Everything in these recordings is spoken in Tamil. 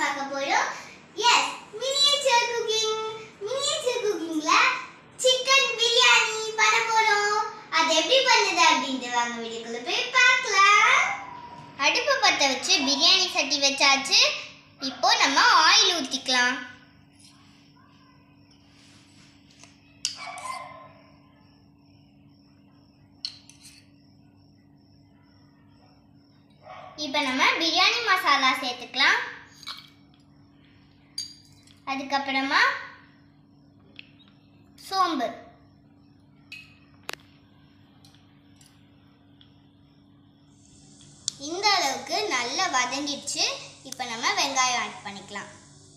பார்க்க போறோம் எஸ் மினியேச்சர் குக்கிங் மினியேச்சர் குக்கிங்ல சிக்கன் பிரியாணி பண்ண போறோம் அது எப்படி பண்ணுது அப்படின்ட்டு வாங்க வீடியோக்குள்ள போய் பார்க்கலாம் அடுப்பு பற்ற வச்சு பிரியாணி சட்டி வச்சாச்சு இப்போ நம்ம ஆயில் ஊற்றிக்கலாம் இப்போ நம்ம பிரியாணி மசாலா சேர்த்துக்கலாம் அதுக்கப்புறமா சோம்பு இந்த அளவுக்கு நல்லா வதங்கிடுச்சு இப்போ நம்ம வெங்காயம் ஆட் பண்ணிக்கலாம்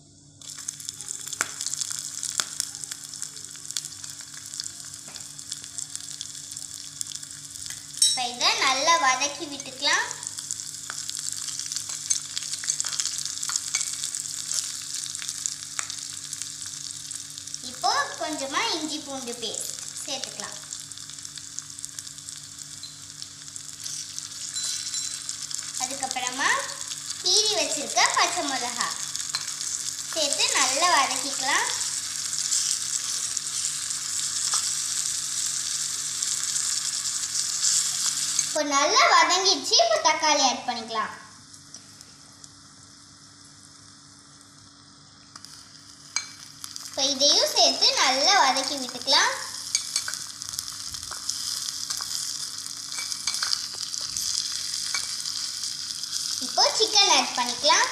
இப்போ இதை நல்லா வதக்கி விட்டுக்கலாம் இப்போ கொஞ்சமா இஞ்சி பூண்டு பேஸ்ட் சேர்த்துக்கலாம் அதுக்கப்புறமா கீரி வச்சிருக்க பச்சை மிளகா சேர்த்து நல்லா வதக்கிக்கலாம் இப்போ நல்லா வதங்கிடுச்சு இப்போ தக்காளி ஆட் பண்ணிக்கலாம் இப்போ இதையும் சேர்த்து நல்லா வதக்கி விட்டுக்கலாம் இப்போ சிக்கன் ஆட் பண்ணிக்கலாம்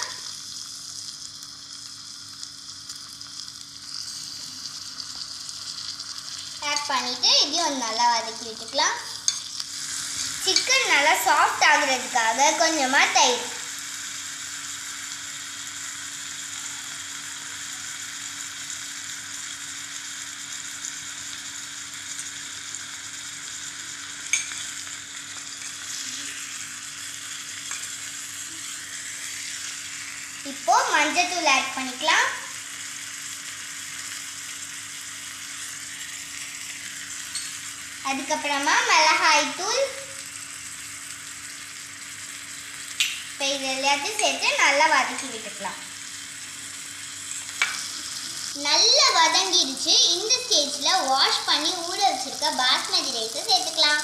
ஆட் பண்ணிட்டு இதையும் நல்லா வதக்கி விட்டுக்கலாம் சிக்கன் நல்லா சாஃப்ட் ஆகுறதுக்காக கொஞ்சமாக தயிர் இப்போ மஞ்சத்தூள் ஆட் பண்ணிக்கலாம் அதுக்கப்புறமா மிளகாய் தூள் இப்போ இது எல்லாத்தையும் சேர்த்து நல்லா வதக்கி விட்டுக்கலாம் நல்லா வதங்கிடுச்சு இந்த ஸ்டேஜில் வாஷ் பண்ணி ஊற வச்சிருக்க பாஸ்மதி ரைஸை சேர்த்துக்கலாம்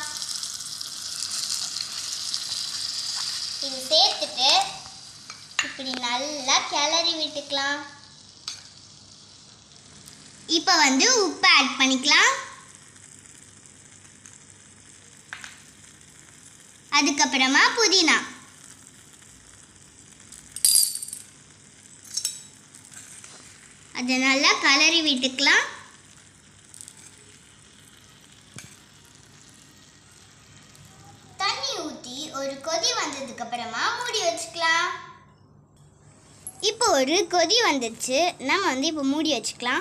இது சேர்த்துட்டு இப்படி நல்லா கிளறி விட்டுக்கலாம் இப்போ வந்து உப்பு ஆட் பண்ணிக்கலாம் அதுக்கப்புறமா புதினா அதை நல்லா கலரி விட்டுக்கலாம் தண்ணி ஊற்றி ஒரு கொதி வந்ததுக்கு அப்புறமா மூடி வச்சுக்கலாம் இப்போ ஒரு கொதி வந்துச்சு நம்ம வந்து இப்போ மூடி வச்சுக்கலாம்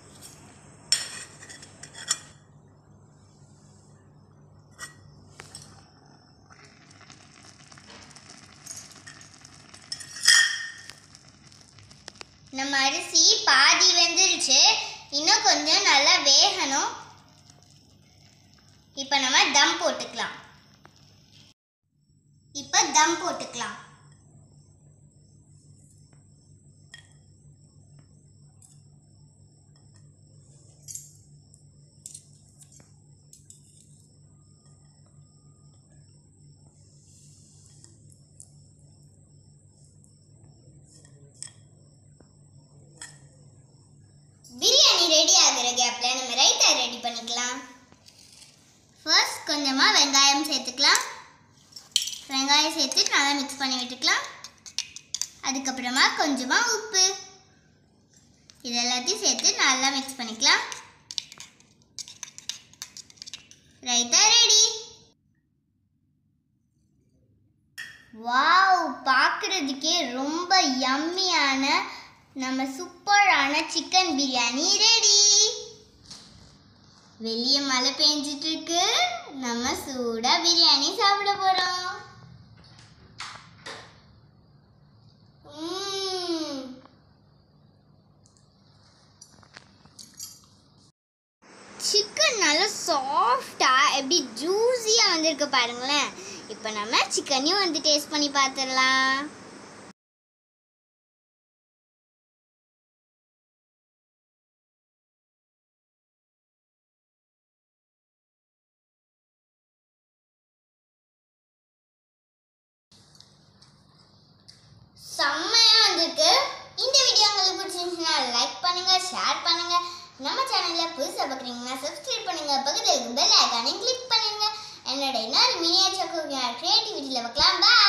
நம்ம அரிசி பாதி வெந்துருச்சு இன்னும் கொஞ்சம் நல்லா வேகணும் இப்போ நம்ம தம் போட்டுக்கலாம் இப்போ தம் போட்டுக்கலாம் பிரியாணி ரெடி ஆகுற கேப்ல நம்ம ரைத்தா ரெடி பண்ணிக்கலாம் ஃபர்ஸ்ட் கொஞ்சமாக வெங்காயம் சேர்த்துக்கலாம் வெங்காயம் சேர்த்து நல்லா மிக்ஸ் பண்ணி விட்டுக்கலாம் அதுக்கப்புறமா கொஞ்சமாக உப்பு இது எல்லாத்தையும் சேர்த்து நல்லா மிக்ஸ் பண்ணிக்கலாம் ரைத்தா ரெடி வாவ் பார்க்குறதுக்கே ரொம்ப யம்மியான நம்ம சூப்பரான சிக்கன் பிரியாணி ரெடி வெளியே மழை பெஞ்சிட்டு இருக்கு நம்ம சூடா பிரியாணி சாப்பிட போறோம் உம். சிக்கன் நல்லா சாஃப்டா எப்படி ஜூஸியா வந்திருக்கு பாருங்களேன் இப்போ நம்ம சிக்கனையும் வந்து டேஸ்ட் பண்ணி பார்த்துடலாம் நம்ம சேனல்ல புதுசாக பார்க்குறீங்கன்னா சப்ஸ்கிரைப் பண்ணுங்க பக்கத்தில் இருக்க பெல் ஐக்கானையும் கிளிக் பண்ணுங்க என்னோட இன்னொரு மினியேச்சர் குக்கிங் கிரியேட்டிவிட்டியில் பார்க்கலாம் பாய்